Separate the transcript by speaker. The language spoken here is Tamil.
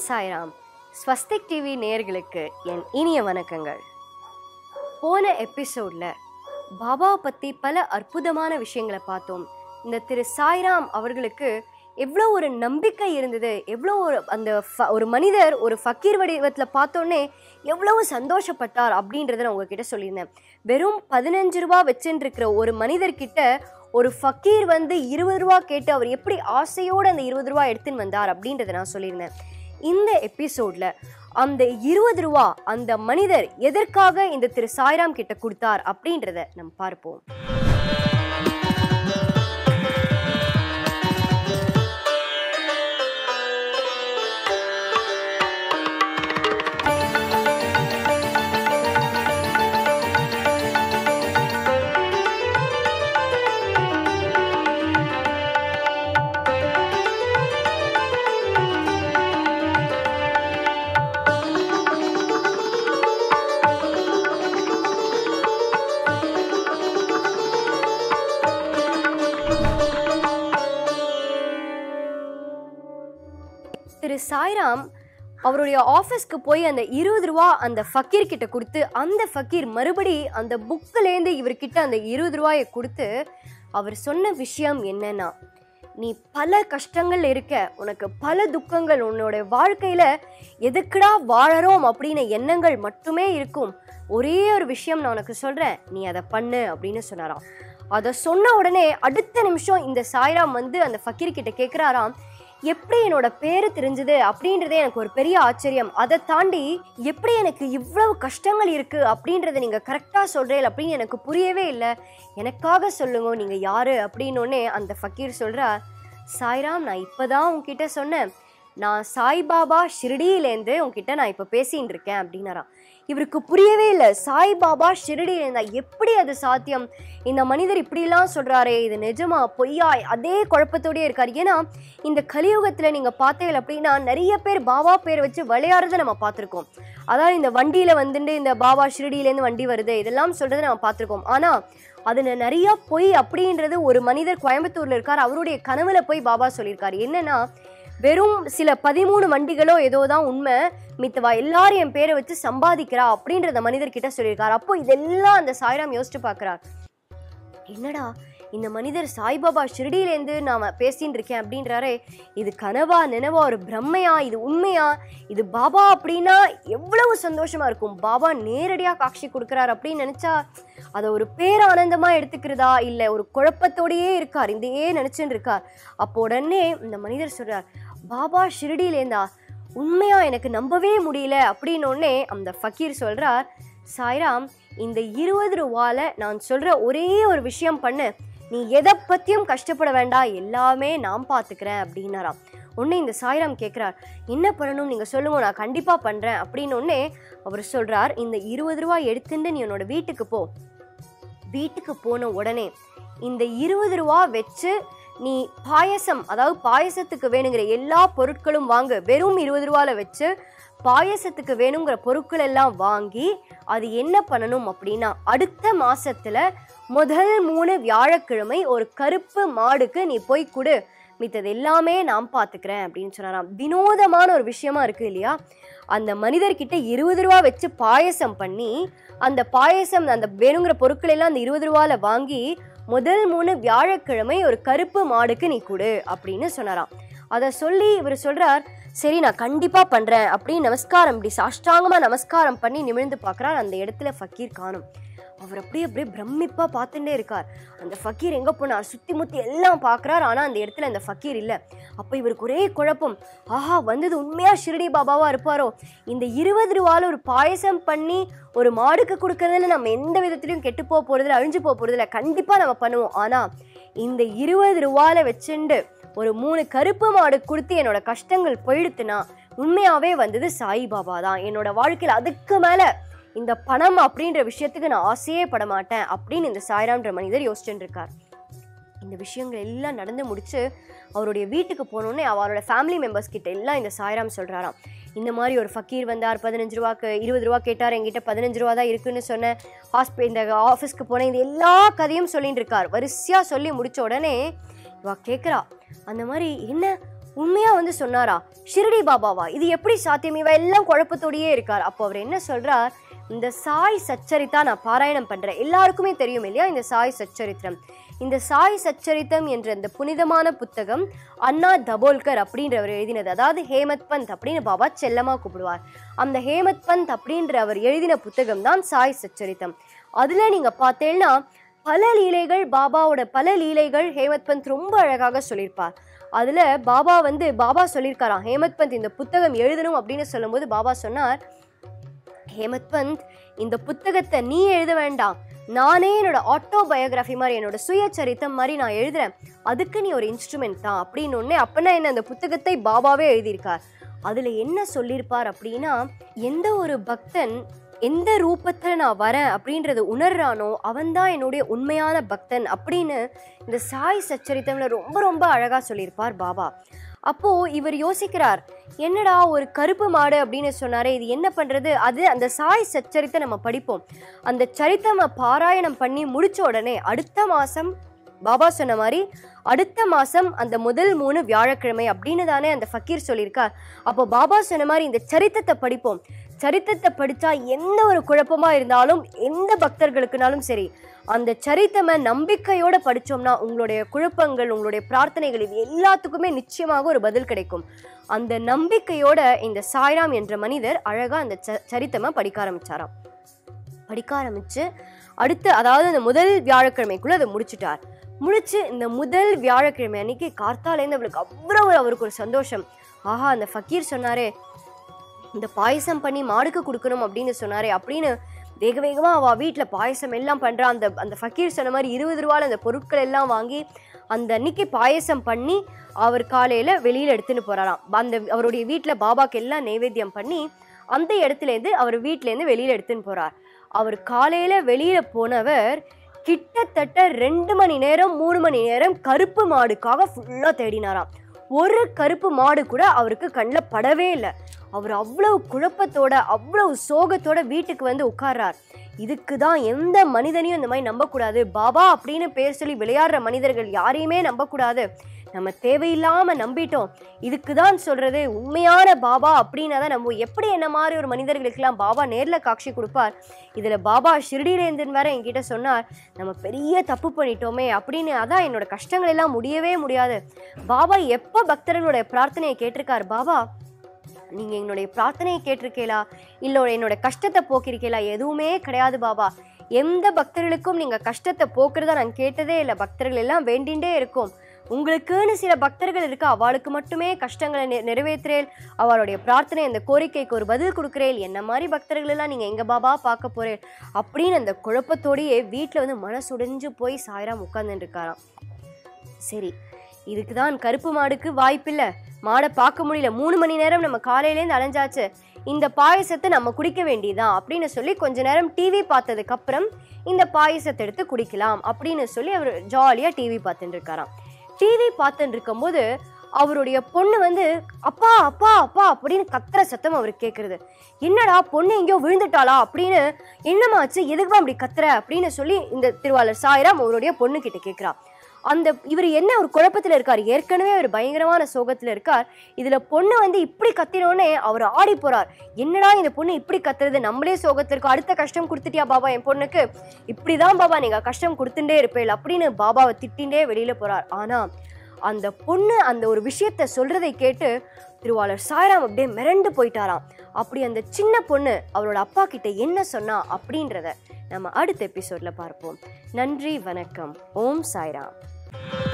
Speaker 1: சாய்ராம் ஸ்வஸ்திக் டிவி நேயர்களுக்கு என் இனிய வணக்கங்கள் போன எபிசோட்ல பாபாவை பற்றி பல அற்புதமான விஷயங்களை பார்த்தோம் இந்த திரு சாய்ராம் அவர்களுக்கு எவ்வளோ ஒரு நம்பிக்கை இருந்தது எவ்வளோ ஒரு அந்த ஃப- ஒரு மனிதர் ஒரு ஃபக்கீர் வடிவத்தில் பார்த்தோன்னே எவ்வளவு சந்தோஷப்பட்டார் அப்படின்றத நான் உங்ககிட்ட சொல்லியிருந்தேன் வெறும் பதினஞ்சு ரூபா வச்சுட்டு இருக்கிற ஒரு மனிதர்கிட்ட ஒரு ஃபக்கீர் வந்து இருபது ரூபா கேட்டு அவர் எப்படி ஆசையோடு அந்த இருபது ரூபா எடுத்துன்னு வந்தார் அப்படின்றத நான் சொல்லியிருந்தேன் இந்த எபிசோட்ல அந்த இருபது ரூபா அந்த மனிதர் எதற்காக இந்த திரு சாய்ராம் கிட்ட கொடுத்தார் அப்படின்றத நம்ம பார்ப்போம் திரு சாய்ராம் அவருடைய ஆஃபீஸ்க்கு போய் அந்த இருபது ரூபா அந்த ஃபக்கீர் கிட்ட கொடுத்து அந்த ஃபக்கீர் மறுபடி அந்த புக்கிலேருந்து இவர்கிட்ட அந்த இருபது ரூபாயை கொடுத்து அவர் சொன்ன விஷயம் என்னன்னா நீ பல கஷ்டங்கள் இருக்க உனக்கு பல துக்கங்கள் உன்னோட வாழ்க்கையில எதுக்குடா வாழறோம் அப்படின்னு எண்ணங்கள் மட்டுமே இருக்கும் ஒரே ஒரு விஷயம் நான் உனக்கு சொல்றேன் நீ அதை பண்ணு அப்படின்னு சொன்னாராம் அதை சொன்ன உடனே அடுத்த நிமிஷம் இந்த சாய்ராம் வந்து அந்த ஃபக்கீர் கிட்ட கேட்குறாராம் எப்படி என்னோட பேரு தெரிஞ்சது அப்படின்றதே எனக்கு ஒரு பெரிய ஆச்சரியம் அதை தாண்டி எப்படி எனக்கு இவ்வளவு கஷ்டங்கள் இருக்கு அப்படின்றத நீங்க கரெக்டா சொல்றேன் அப்படின்னு எனக்கு புரியவே இல்லை எனக்காக சொல்லுங்க நீங்க யாரு அப்படின்னோடனே அந்த ஃபக்கீர் சொல்றார் சாய்ராம் நான் இப்பதான் உன்கிட்ட சொன்னேன் நான் சாய்பாபா ஷிரடியிலேருந்து உன்கிட்ட நான் இப்போ பேசின்னு இருக்கேன் அப்படின்னாராம் இவருக்கு புரியவே இல்லை சாய்பாபா ஷிரடியிலேருந்தா எப்படி அது சாத்தியம் இந்த மனிதர் இப்படிலாம் சொல்றாரே இது நிஜமா பொய்யா அதே குழப்பத்தோடயே இருக்காரு ஏன்னா இந்த கலியுகத்தில் நீங்கள் பார்த்தீங்க அப்படின்னா நிறைய பேர் பாபா பேர் வச்சு விளையாடுறதை நம்ம பார்த்துருக்கோம் அதாவது இந்த வண்டியில் வந்துட்டு இந்த பாபா ஷிரடியிலேருந்து வண்டி வருது இதெல்லாம் சொல்கிறத நம்ம பார்த்துருக்கோம் ஆனால் அதில் நிறைய பொய் அப்படின்றது ஒரு மனிதர் கோயம்புத்தூரில் இருக்கார் அவருடைய கனவுல போய் பாபா சொல்லியிருக்காரு என்னன்னா வெறும் சில பதிமூணு வண்டிகளோ ஏதோ தான் உண்மை மித்தவா எல்லாரும் என் பேரை வச்சு சம்பாதிக்கிறா அப்படின்றத மனிதர்கிட்ட சொல்லியிருக்காரு அப்போ இதெல்லாம் அந்த சாய்ராம் யோசிச்சு பார்க்குறார் என்னடா இந்த மனிதர் சாய்பாபா ஷிரடியிலேருந்து நான் பேசின்னு இருக்கேன் அப்படின்றாரே இது கனவா நினைவா ஒரு பிரம்மையா இது உண்மையா இது பாபா அப்படின்னா எவ்வளவு சந்தோஷமா இருக்கும் பாபா நேரடியாக காட்சி கொடுக்குறார் அப்படின்னு நினைச்சா அதை ஒரு பேரானந்தமா எடுத்துக்கிறதா இல்லை ஒரு குழப்பத்தோடயே இருக்கார் இதையே நினைச்சுன்னு இருக்கார் அப்போ உடனே இந்த மனிதர் சொல்றார் பாபா ஷிரடியிலேருந்தா உண்மையா எனக்கு நம்பவே முடியல அப்படின்னு உடனே அந்த ஃபக்கீர் சொல்றார் சாய்ராம் இந்த இருபது ரூபால நான் சொல்ற ஒரே ஒரு விஷயம் பண்ணு நீ எதை பத்தியும் கஷ்டப்பட வேண்டாம் எல்லாமே நான் பார்த்துக்கிறேன் அப்படின்னாராம் உடனே இந்த சாய்ராம் கேட்குறார் என்ன பண்ணணும் நீங்கள் சொல்லுங்க நான் கண்டிப்பாக பண்ணுறேன் அப்படின்னு உடனே அவர் சொல்கிறார் இந்த இருபது ரூபா எடுத்துட்டு நீ உன்னோட வீட்டுக்கு போ வீட்டுக்கு போன உடனே இந்த இருபது ரூபா வச்சு நீ பாயசம் அதாவது பாயசத்துக்கு வேணுங்கிற எல்லா பொருட்களும் வாங்கு வெறும் இருபது ரூபால வச்சு பாயசத்துக்கு வேணுங்கிற பொருட்கள் எல்லாம் வாங்கி அது என்ன பண்ணணும் அப்படின்னா அடுத்த மாசத்துல முதல் மூணு வியாழக்கிழமை ஒரு கருப்பு மாடுக்கு நீ போய் கொடு மித்தது எல்லாமே நான் பார்த்துக்கிறேன் அப்படின்னு சொன்னாராம் வினோதமான ஒரு விஷயமா இருக்கு இல்லையா அந்த மனிதர்கிட்ட இருபது ரூபா வச்சு பாயசம் பண்ணி அந்த பாயசம் அந்த வேணுங்கிற பொருட்கள் எல்லாம் அந்த இருபது ரூபால வாங்கி முதல் மூணு வியாழக்கிழமை ஒரு கருப்பு மாடுக்கு நீ கொடு அப்படின்னு சொன்னாராம் அதை சொல்லி இவர் சொல்றார் சரி நான் கண்டிப்பா பண்றேன் அப்படின்னு நமஸ்காரம் இப்படி சாஷ்டாங்கமா நமஸ்காரம் பண்ணி நிமிர்ந்து பார்க்கறார் அந்த இடத்துல ஃபக்கீர் காணும் அவர் அப்படியே அப்படியே பிரமிப்பா பார்த்துட்டே இருக்கார் அந்த ஃபக்கீர் எங்க போனார் சுத்தி முத்தி எல்லாம் பார்க்கறார் ஆனா அந்த இடத்துல அந்த ஃபக்கீர் இல்ல அப்ப இவருக்கு ஒரே குழப்பம் ஆஹா வந்தது உண்மையா ஷிரடி பாபாவா இருப்பாரோ இந்த இருபது ரூபால ஒரு பாயசம் பண்ணி ஒரு மாடுக்கு கொடுக்கறதுல நம்ம எந்த விதத்திலையும் கெட்டு போக போறதில்ல அழிஞ்சு போக போறதில்ல கண்டிப்பா நம்ம பண்ணுவோம் ஆனா இந்த இருபது ரூபால வச்சுண்டு ஒரு மூணு கருப்பு மாடு கொடுத்து என்னோட கஷ்டங்கள் போயிடுத்துனா உண்மையாவே வந்தது சாய்பாபா தான் என்னோட வாழ்க்கையில் அதுக்கு மேல இந்த பணம் அப்படின்ற விஷயத்துக்கு நான் ஆசையே பட மாட்டேன் அப்படின்னு இந்த சாய்ராம்ன்ற மனிதர் யோசிச்சுட்டு இருக்கார் இந்த விஷயங்கள் எல்லாம் நடந்து முடிச்சு அவருடைய வீட்டுக்கு போனோடனே அவரோட ஃபேமிலி மெம்பர்ஸ் கிட்ட எல்லாம் இந்த சாய்ராம் சொல்றாராம் இந்த மாதிரி ஒரு ஃபக்கீர் வந்தார் பதினஞ்சு ரூபாக்கு இருபது ரூபா கேட்டார் என்கிட்ட பதினஞ்சு ரூபா தான் இருக்குன்னு சொன்னேன் ஹாஸ்பி இந்த ஆஃபீஸ்க்கு போனேன் இது எல்லா கதையும் சொல்லிட்டு இருக்கார் வரிசையாக சொல்லி முடிச்ச உடனே இவ கேட்குறா அந்த மாதிரி என்ன உண்மையா வந்து சொன்னாரா ஷிரடி பாபாவா இது எப்படி சாத்தியம் இவ எல்லாம் குழப்பத்தோடயே இருக்கார் அப்போ அவர் என்ன சொல்றார் இந்த சாய் சச்சரித்தா நான் பாராயணம் பண்றேன் எல்லாருக்குமே தெரியும் இல்லையா இந்த சாய் சச்சரித்திரம் இந்த சாய் சச்சரித்தம் என்ற இந்த புனிதமான புத்தகம் அண்ணா தபோல்கர் அப்படின்றவர் எழுதினது அதாவது ஹேமத் பந்த் அப்படின்னு பாபா செல்லமா கூப்பிடுவார் அந்த ஹேமத் பந்த் அப்படின்ற அவர் எழுதின புத்தகம் தான் சாய் சச்சரித்தம் அதுல நீங்க பார்த்தேன்னா பல லீலைகள் பாபாவோட பல லீலைகள் ஹேமத் பந்த் ரொம்ப அழகாக சொல்லியிருப்பார் அதுல பாபா வந்து பாபா சொல்லியிருக்காராம் ஹேமத் பந்த் இந்த புத்தகம் எழுதணும் அப்படின்னு சொல்லும்போது பாபா சொன்னார் ஹேமத் பந்த் இந்த புத்தகத்தை நீ எழுத வேண்டாம் நானே என்னோட ஆட்டோ பயோகிராஃபி மாதிரி என்னோட சுயச்சரித்தம் மாதிரி நான் எழுதுறேன் அதுக்கு நீ ஒரு இன்ஸ்ட்ருமெண்ட் தான் அப்படின்னு ஒன்னே அப்பனா என்ன அந்த புத்தகத்தை பாபாவே எழுதியிருக்கார் அதுல என்ன சொல்லியிருப்பார் அப்படின்னா எந்த ஒரு பக்தன் எந்த ரூபத்துல நான் வரேன் அப்படின்றத உணர்றானோ அவன்தான் என்னுடைய உண்மையான பக்தன் அப்படின்னு இந்த சாய் சச்சரித்தம்ல ரொம்ப ரொம்ப அழகா சொல்லியிருப்பார் பாபா அப்போ இவர் யோசிக்கிறார் என்னடா ஒரு கருப்பு மாடு அப்படின்னு சொன்னாரே இது என்ன பண்றது அது அந்த சாய் சச்சரித்தை நம்ம படிப்போம் அந்த சரித்தம் பாராயணம் பண்ணி முடிச்ச உடனே அடுத்த மாசம் பாபா சொன்ன மாதிரி அடுத்த மாசம் அந்த முதல் மூணு வியாழக்கிழமை அப்படின்னு தானே அந்த ஃபக்கீர் சொல்லியிருக்கார் அப்போ பாபா சொன்ன மாதிரி இந்த சரித்தத்தை படிப்போம் சரித்தத்தை படித்தா எந்த ஒரு குழப்பமா இருந்தாலும் எந்த பக்தர்களுக்குனாலும் சரி அந்த சரித்தமை நம்பிக்கையோட படிச்சோம்னா உங்களுடைய குழப்பங்கள் உங்களுடைய பிரார்த்தனைகள் இது எல்லாத்துக்குமே நிச்சயமாக ஒரு பதில் கிடைக்கும் அந்த நம்பிக்கையோட இந்த சாய்ராம் என்ற மனிதர் அழகா அந்த ச- சரித்தமை படிக்க ஆரம்பிச்சாராம் படிக்க ஆரம்பிச்சு அடுத்து அதாவது அந்த முதல் வியாழக்கிழமைக்குள்ள அதை முடிச்சிட்டார் முடிச்சு இந்த முதல் வியாழக்கிழமை அன்னைக்கு கார்த்தாலேருந்து அவளுக்கு அவ்வளவு அவருக்கு ஒரு சந்தோஷம் ஆஹா அந்த ஃபக்கீர் சொன்னாரே இந்த பாயசம் பண்ணி மாடுக்கு கொடுக்கணும் அப்படின்னு சொன்னாரே அப்படின்னு வேக வேகமாக அவள் வீட்டில் பாயசம் எல்லாம் பண்ணுறா அந்த அந்த ஃபக்கீர் சொன்ன மாதிரி இருபது ரூபாயில் அந்த பொருட்கள் எல்லாம் வாங்கி அந்த அன்னைக்கு பாயசம் பண்ணி அவர் காலையில் வெளியில் எடுத்துன்னு போகிறாராம் அந்த அவருடைய வீட்டில் பாபாக்கு எல்லாம் நைவேத்தியம் பண்ணி அந்த இடத்துலேருந்து அவர் வீட்டிலேருந்து வெளியில் எடுத்துன்னு போகிறார் அவர் காலையில் வெளியில் போனவர் கிட்டத்தட்ட ரெண்டு மணி நேரம் மூணு மணி நேரம் கருப்பு மாடுக்காக ஃபுல்லாக தேடினாராம் ஒரு கருப்பு மாடு கூட அவருக்கு கண்ணில் படவே இல்லை அவர் அவ்வளவு குழப்பத்தோட அவ்வளவு சோகத்தோட வீட்டுக்கு வந்து உட்கார்றார் இதுக்கு தான் எந்த மனிதனையும் இந்த மாதிரி நம்பக்கூடாது பாபா அப்படின்னு பேர் சொல்லி விளையாடுற மனிதர்கள் யாரையுமே நம்பக்கூடாது நம்ம தேவையில்லாம நம்பிட்டோம் இதுக்கு தான் சொல்றது உண்மையான பாபா அப்படின்னா தான் நம்ம எப்படி என்ன மாதிரி ஒரு மனிதர்களுக்கெல்லாம் பாபா நேர்ல காட்சி கொடுப்பார் இதுல பாபா ஷிரடியிலேருந்துன்னு வேற என்கிட்ட சொன்னார் நம்ம பெரிய தப்பு பண்ணிட்டோமே அப்படின்னு அதான் என்னோட கஷ்டங்கள் எல்லாம் முடியவே முடியாது பாபா எப்போ பக்தர்களுடைய பிரார்த்தனையை கேட்டிருக்கார் பாபா நீங்க என்னுடைய பிரார்த்தனையை கேட்டிருக்கீங்களா இல்ல என்னோட கஷ்டத்தை போக்கிருக்கீங்களா எதுவுமே கிடையாது பாபா எந்த பக்தர்களுக்கும் நீங்க கஷ்டத்தை போக்குறதா நான் கேட்டதே இல்லை பக்தர்கள் எல்லாம் வேண்டிண்டே இருக்கும் உங்களுக்குன்னு சில பக்தர்கள் இருக்கு அவளுக்கு மட்டுமே கஷ்டங்களை நெ- நிறைவேற்றுறேன் அவளுடைய பிரார்த்தனை அந்த கோரிக்கைக்கு ஒரு பதில் கொடுக்குறேன் என்ன மாதிரி பக்தர்கள் எல்லாம் நீங்க எங்க பாபா பார்க்க போறேன் அப்படின்னு அந்த குழப்பத்தோடயே வீட்டில் வந்து மனசுடைஞ்சு போய் சாய்ராம் உட்கார்ந்துட்டு இருக்காராம் சரி இதுக்கு தான் கருப்பு மாடுக்கு வாய்ப்பில்லை மாடை பார்க்க முடியல மூணு மணி நேரம் நம்ம காலையிலேருந்து அலைஞ்சாச்சு இந்த பாயசத்தை நம்ம குடிக்க வேண்டியதான் அப்படின்னு சொல்லி கொஞ்ச நேரம் டிவி பார்த்ததுக்கு அப்புறம் இந்த பாயசத்தை எடுத்து குடிக்கலாம் அப்படின்னு சொல்லி அவர் ஜாலியாக டிவி பார்த்துட்டு இருக்காராம் டிவி பார்த்துட்டு இருக்கும்போது அவருடைய பொண்ணு வந்து அப்பா அப்பா அப்பா அப்படின்னு கத்துற சத்தம் அவருக்கு கேட்குறது என்னடா பொண்ணு எங்கேயோ விழுந்துட்டாளா அப்படின்னு என்னமாச்சு எதுக்குமா அப்படி கத்துற அப்படின்னு சொல்லி இந்த திருவாளர் சாய்ராம் அவருடைய பொண்ணு கிட்ட கேட்குறா அந்த இவர் என்ன ஒரு குழப்பத்துல இருக்கார் ஏற்கனவே ஒரு பயங்கரமான சோகத்துல இருக்கார் இதுல பொண்ணு வந்து இப்படி கத்தினோடனே அவர் ஆடி போறார் என்னடா இந்த பொண்ணு இப்படி கத்துறது நம்மளே சோகத்துல இருக்கோம் அடுத்த கஷ்டம் கொடுத்துட்டியா பாபா என் பொண்ணுக்கு இப்படிதான் பாபா நீங்க கஷ்டம் கொடுத்துட்டே இருப்பேள் அப்படின்னு பாபாவை திட்டிண்டே வெளியில போறார் ஆனா அந்த பொண்ணு அந்த ஒரு விஷயத்த சொல்றதை கேட்டு திருவாளர் சாய்ராம் அப்படியே மிரண்டு போயிட்டாராம் அப்படி அந்த சின்ன பொண்ணு அவரோட அப்பா கிட்ட என்ன சொன்னா அப்படின்றத நம்ம அடுத்த எபிசோட்ல பார்ப்போம் நன்றி வணக்கம் ஓம் சாய்ராம்